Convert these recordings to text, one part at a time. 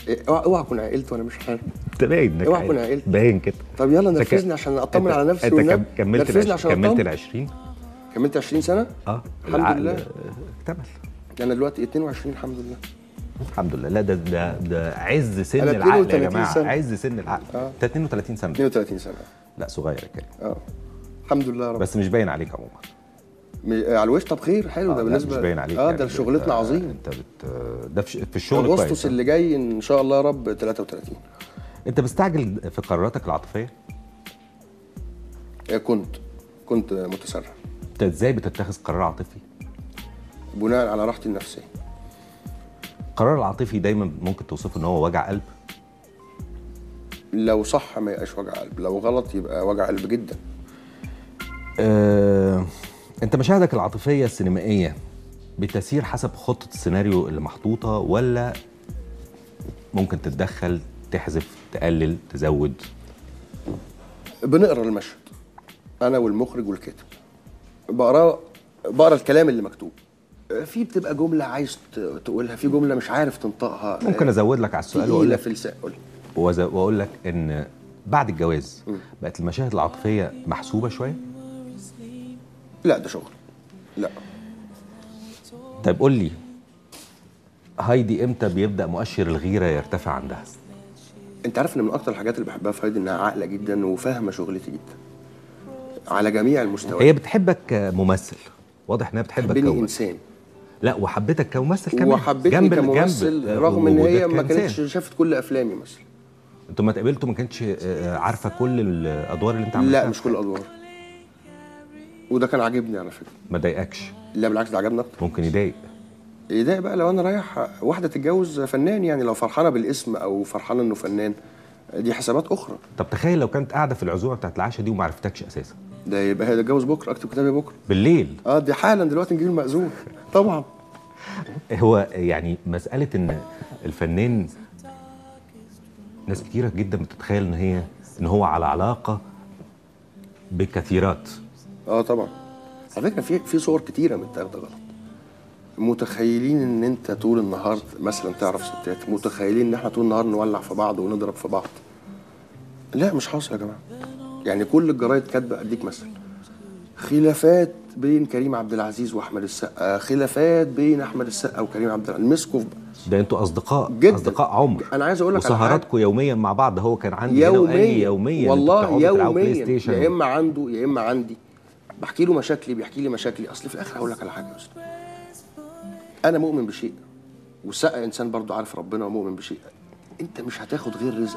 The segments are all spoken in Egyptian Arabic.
إيه، اوعى اوعى اكون عقلت وانا مش عارف انت باين انك اوعى أكون عاقل. عقلت. باين كده طب يلا أنت نرفزني ك- عشان اطمن أنت- على نفسي انت والنبي. كم- كملت نرفزني العش... عشان كملت أطمن. ال 20 كملت 20 سنه اه الحمد العقل لله. اكتمل انا دلوقتي 22 الحمد لله الحمد لله لا ده ده ده عز سن أنا العقل يا 32 جماعه سنة. عز سن العقل آه. انت 32 سنه 32 سنه لا صغير يا كريم اه الحمد لله يا رب بس مش باين عليك عموما م- على الوش طب خير حلو آه، ده لا، بالنسبه مش باين عليك اه يعني. ده شغلتنا أنت- عظيم انت بت ده في, ش- في الشغل اغسطس كويس اللي جاي ان شاء الله يا رب 33 انت مستعجل في قراراتك العاطفيه آه، كنت كنت متسرع انت ازاي بتتخذ قرار عاطفي بناء على راحتي النفسيه القرار العاطفي دايما ممكن توصفه ان هو وجع قلب لو صح ما يبقاش وجع قلب لو غلط يبقى وجع قلب جدا آه، انت مشاهدك العاطفيه السينمائيه بتسير حسب خطه السيناريو اللي محطوطه ولا ممكن تتدخل تحذف تقلل تزود بنقرا المشهد انا والمخرج والكاتب بقرا بقرا الكلام اللي مكتوب في بتبقى جمله عايز ت- تقولها في جمله مش عارف تنطقها ممكن ازود لك على السؤال واقول تقيلة لك في لسان قول وز- واقول لك ان بعد الجواز بقت المشاهد العاطفيه محسوبه شويه لا ده شغل لا طيب قول لي هايدي امتى بيبدا مؤشر الغيره يرتفع عندها انت عارف ان من اكتر الحاجات اللي بحبها في هايدي انها عاقله جدا وفاهمه شغلتي جدا على جميع المستويات هي بتحبك كممثل واضح انها بتحبك بني كممثل انسان لا وحبتك كممثل كمان وحبتني جنب- كممثل جنب رغم ان هي وجودك ما كإنسان. كانتش شافت كل افلامي مثلا انتوا ما اتقابلتوا ما كانتش آه، عارفه كل الادوار اللي انت عملتها لا مش كل الادوار وده كان عاجبني على فكره ما ضايقكش لا بالعكس ده عجبني اكتر ممكن يضايق يضايق بقى لو انا رايح واحده تتجوز فنان يعني لو فرحانه بالاسم او فرحانه انه فنان دي حسابات اخرى طب تخيل لو كانت قاعده في العزومه بتاعت العشاء دي وما عرفتكش اساسا ده يبقى هي تتجوز بكره اكتب كتابي بكره بالليل اه دي حالا دلوقتي نجيب المأذون طبعا هو يعني مساله ان الفنان ناس كتيره جدا بتتخيل ان هي ان هو على علاقه بكثيرات اه طبعا على فكره في في صور كتيره متاخده غلط متخيلين ان انت طول النهار مثلا تعرف ستات متخيلين ان احنا طول النهار نولع في بعض ونضرب في بعض لا مش حاصل يا جماعه يعني كل الجرايد كاتبه اديك مثل خلافات بين كريم عبد العزيز واحمد السقا خلافات بين احمد السقا وكريم عبد العزيز مسكوا في ده انتوا اصدقاء جدا. اصدقاء عمر انا عايز اقول لك على حاجة. وسهراتكم يوميا مع بعض هو كان عندي هنا وقال لي يوميا يوميا والله انتوا بتقعدوا تلعبوا بلاي يوميا ستيشن يا اما عنده يا اما عندي بحكي له مشاكلي بيحكي لي مشاكلي اصل في الاخر هقول لك على حاجه يا استاذ انا مؤمن بشيء والسقا انسان برضو عارف ربنا ومؤمن بشيء انت مش هتاخد غير رزقك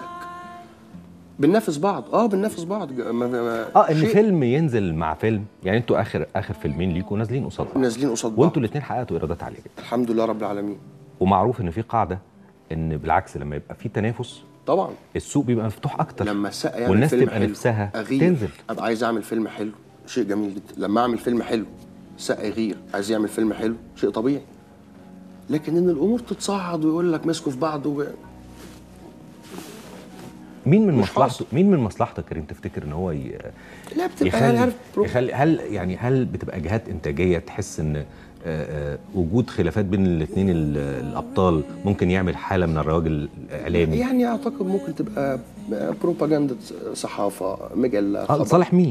بننافس بعض اه بننافس بعض ج- ما ما اه ان شيء فيلم ينزل مع فيلم يعني انتوا اخر اخر فيلمين ليكوا نازلين قصاد بعض نازلين قصاد بعض وانتوا الاثنين حققتوا ايرادات عاليه جدا الحمد لله رب العالمين ومعروف ان في قاعده ان بالعكس لما يبقى في تنافس طبعا السوق بيبقى مفتوح اكتر لما السقا يعمل والناس فيلم تبقى حلو نفسها أغير. تنزل ابقى عايز اعمل فيلم حلو شيء جميل جدا لما اعمل فيلم حلو السقا يغير عايز يعمل فيلم حلو شيء طبيعي لكن ان الامور تتصعد ويقول لك مسكوا في بعض و... مين من مش مصلحته حاصل. مين من مصلحته كريم تفتكر ان هو ي... لا بتبقى يعني يخلي, عارف برو- يخلي هل يعني هل بتبقى جهات انتاجيه تحس ان آه، آه، وجود خلافات بين الاثنين الابطال ممكن يعمل حاله من الرواج الاعلامي يعني اعتقد ممكن تبقى بروباجندا صحافه مجله آه، خبر. لصالح مين؟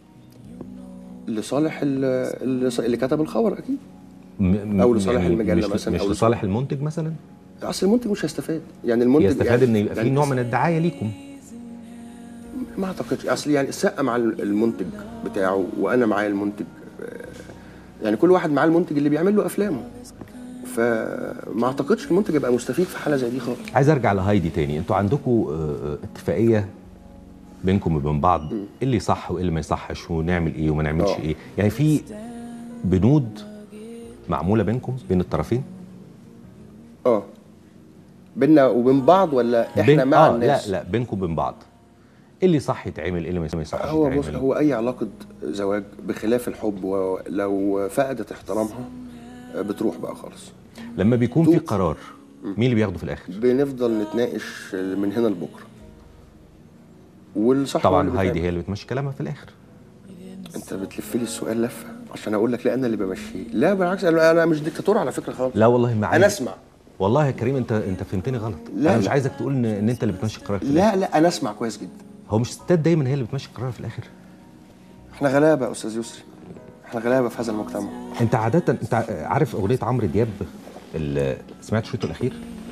لصالح ال- اللي, اللي كتب الخبر اكيد م- أو لصالح يعني المجلة مش مثلاً، مش أو لصالح المنتج مثلا؟ اصل المنتج مش هيستفاد يعني المنتج يستفاد يعني ان يبقى في يعني نوع من الدعايه ليكم ما اعتقدش اصل يعني السقا مع المنتج بتاعه وانا معايا المنتج آه، يعني كل واحد معاه المنتج اللي بيعمل له افلامه فما اعتقدش المنتج يبقى مستفيد في حاله زي دي خالص عايز ارجع لهايدي تاني انتوا عندكم اتفاقيه بينكم وبين بعض ايه اللي صح وايه اللي ما يصحش ونعمل ايه وما نعملش آه. ايه يعني في بنود معموله بينكم بين الطرفين اه بينا وبين بعض ولا احنا بين مع آه الناس لا لا بينكم وبين بعض ايه اللي صح يتعمل ايه اللي ما يصحش هو يتعمل بص هو اي علاقه زواج بخلاف الحب ولو فقدت احترامها آه، بتروح بقى خالص لما بيكون في توت. قرار مين اللي بياخده في الاخر بنفضل نتناقش من هنا لبكره والصح هو اللي طبعا هايدي بيتعمل. هي اللي بتمشي كلامها في الاخر انت بتلف لي السؤال لفه عشان اقول لك لا انا اللي بمشيه لا بالعكس انا أنا مش ديكتاتور على فكره خالص لا والله ما انا عايز اسمع والله يا كريم انت انت فهمتني غلط لا، انا مش لا. عايزك تقول ان, إن انت اللي بتمشي القرار في الآخر. لا لا انا اسمع كويس جدا هو مش الستات دايما هي اللي بتمشي القرار في الاخر احنا غلابه يا استاذ يسري احنا غلابه في هذا المجتمع انت عاده انت عارف اغنيه عمرو دياب اللي سمعت شريطه الاخير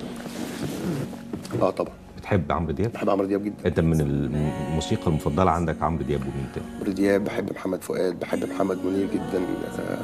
اه طبعا بتحب عمرو دياب بحب عمرو دياب جدا انت من الموسيقى المفضله عندك عمرو دياب ومين تاني عمرو دياب بحب محمد فؤاد بحب محمد منير جدا آه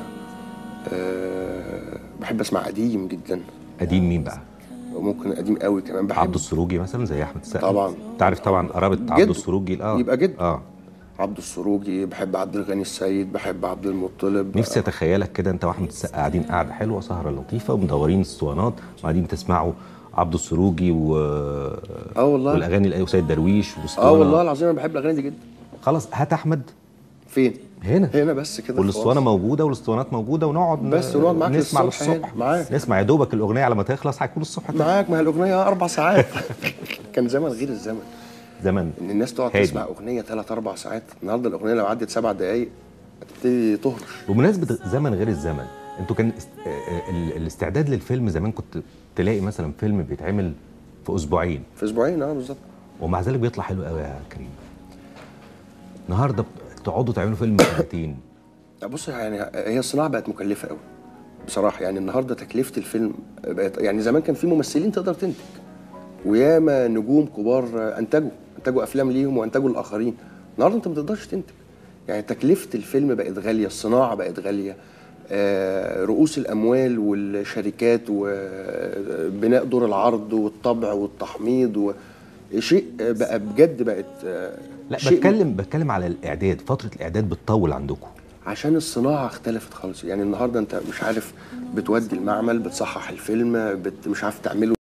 آه بحب اسمع قديم جدا قديم مين بقى وممكن قديم قوي كمان بحب عبد السروجي مثلا زي احمد السقا طبعا. تعرف طبعا قرابه عبد جد. السروجي اه يبقى جد. اه عبد السروجي بحب عبد الغني السيد بحب عبد المطلب نفسي اتخيلك كده انت واحمد السقا قاعدين قاعده حلوه سهره لطيفه ومدورين الاسطوانات وقاعدين تسمعوا عبد السروجي و اه والله والاغاني الأ- وسيد درويش اه واسطوانه والله العظيم انا بحب الاغاني دي جدا خلاص هات احمد فين هنا هنا بس كده والاسطوانه خلاص. موجوده والاسطوانات موجوده ونقعد ن- بس ونقعد معاك نسمع للصبح للصبح هنا، معاك. نسمع يا دوبك الاغنيه على ما تخلص هيكون الصبح تاني. معاك ما هي الاغنيه اربع ساعات كان زمن غير الزمن زمن ان الناس تقعد هادي. تسمع اغنيه ثلاث اربع ساعات النهارده الاغنيه لو عدت سبع دقائق هتبتدي تهرش بمناسبه زمن غير الزمن انتوا كان است... آه، ال- الاستعداد للفيلم زمان كنت تلاقي مثلا فيلم بيتعمل في اسبوعين في اسبوعين اه بالظبط ومع ذلك بيطلع حلو قوي يا كريم النهارده تقعدوا تعملوا فيلم في سنتين لا بص يعني هي الصناعه بقت مكلفه قوي بصراحه يعني النهارده تكلفه الفيلم بقت يعني زمان كان في ممثلين تقدر تنتج وياما نجوم كبار انتجوا انتجوا افلام ليهم وانتجوا الاخرين النهارده انت ما تقدرش تنتج يعني تكلفه الفيلم بقت غاليه الصناعه بقت غاليه آه، رؤوس الاموال والشركات وبناء دور العرض والطبع والتحميض وشيء بقى بجد بقت آه، لا شيء بتكلم بتكلم على الاعداد فتره الاعداد بتطول عندكم عشان الصناعة اختلفت خالص يعني النهاردة انت مش عارف بتودي المعمل بتصحح الفيلم بت مش عارف تعمله